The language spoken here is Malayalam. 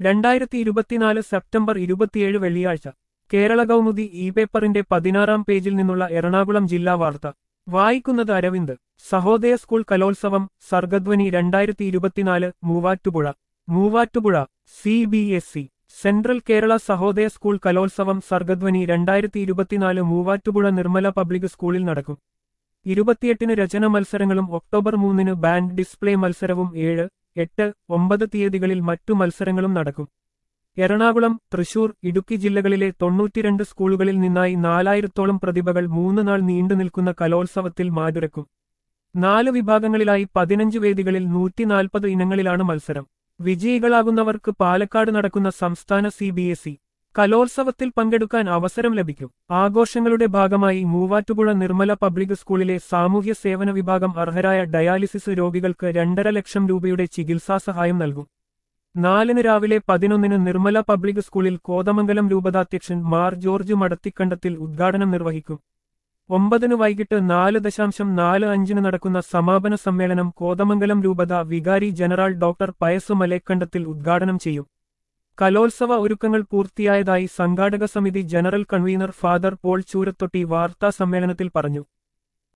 രണ്ടായിരത്തി ഇരുപത്തിനാല് സെപ്റ്റംബർ ഇരുപത്തിയേഴ് വെള്ളിയാഴ്ച കേരള കൗമുദി ഇ പേപ്പറിന്റെ പതിനാറാം പേജിൽ നിന്നുള്ള എറണാകുളം ജില്ലാ വാർത്ത വായിക്കുന്നത് അരവിന്ദ് സഹോദയ സ്കൂൾ കലോത്സവം സർഗധ്വനി രണ്ടായിരത്തി ഇരുപത്തിനാല് Muvattupuzha Muvattupuzha C B S E central Kerala Sahodaya school കലോത്സവം സർഗധ്വനി രണ്ടായിരത്തി ഇരുപത്തിനാല് മൂവാറ്റുപുഴ നിർമ്മല പബ്ലിക് സ്കൂളിൽ നടക്കും ഇരുപത്തിയെട്ടിന് രചന മത്സരങ്ങളും ഒക്ടോബർ മൂന്നിന് ബാൻഡ് ഡിസ്പ്ലേ മത്സരവും ഏഴ് എട്ട് ഒമ്പത് തീയതികളിൽ മറ്റു മത്സരങ്ങളും നടക്കും എറണാകുളം തൃശൂർ ഇടുക്കി ജില്ലകളിലെ തൊണ്ണൂറ്റിരണ്ട് സ്കൂളുകളിൽ നിന്നായി നാലായിരത്തോളം പ്രതിഭകൾ മൂന്ന് നാൾ നീണ്ടുനിൽക്കുന്ന കലോത്സവത്തിൽ മാതുരക്കും നാല് വിഭാഗങ്ങളിലായി പതിനഞ്ച് വേദികളിൽ നൂറ്റിനാൽപ്പത് ഇനങ്ങളിലാണ് മത്സരം വിജയികളാകുന്നവർക്ക് പാലക്കാട് നടക്കുന്ന സംസ്ഥാന സി ബി എസ് ഇ കലോത്സവത്തിൽ പങ്കെടുക്കാൻ അവസരം ലഭിക്കും ആഘോഷങ്ങളുടെ ഭാഗമായി മൂവാറ്റുപുഴ നിർമ്മല പബ്ലിക് സ്കൂളിലെ സാമൂഹ്യ സേവന വിഭാഗം അർഹരായ ഡയാലിസിസ് രോഗികൾക്ക് രണ്ടര ലക്ഷം രൂപയുടെ ചികിത്സാ സഹായം നൽകും നാലിന് രാവിലെ പതിനൊന്നിന് നിർമ്മല പബ്ലിക് സ്കൂളിൽ കോതമംഗലം രൂപതാധ്യക്ഷൻ മാർ ജോർജ് മടത്തിക്കണ്ടത്തിൽ ഉദ്ഘാടനം നിർവഹിക്കും ഒമ്പതിന് വൈകിട്ട് നാല് ദശാംശം നാല് അഞ്ചിന് നടക്കുന്ന സമാപന സമ്മേളനം കോതമംഗലം രൂപത വികാരി ജനറൽ ഡോക്ടർ പയസ് മലേക്കണ്ടത്തിൽ ഉദ്ഘാടനം ചെയ്യും കലോത്സവ ഒരുക്കങ്ങൾ പൂർത്തിയായതായി സംഘാടക സമിതി general convener father Paul Choorathotty വാർത്താ സമ്മേളനത്തിൽ പറഞ്ഞു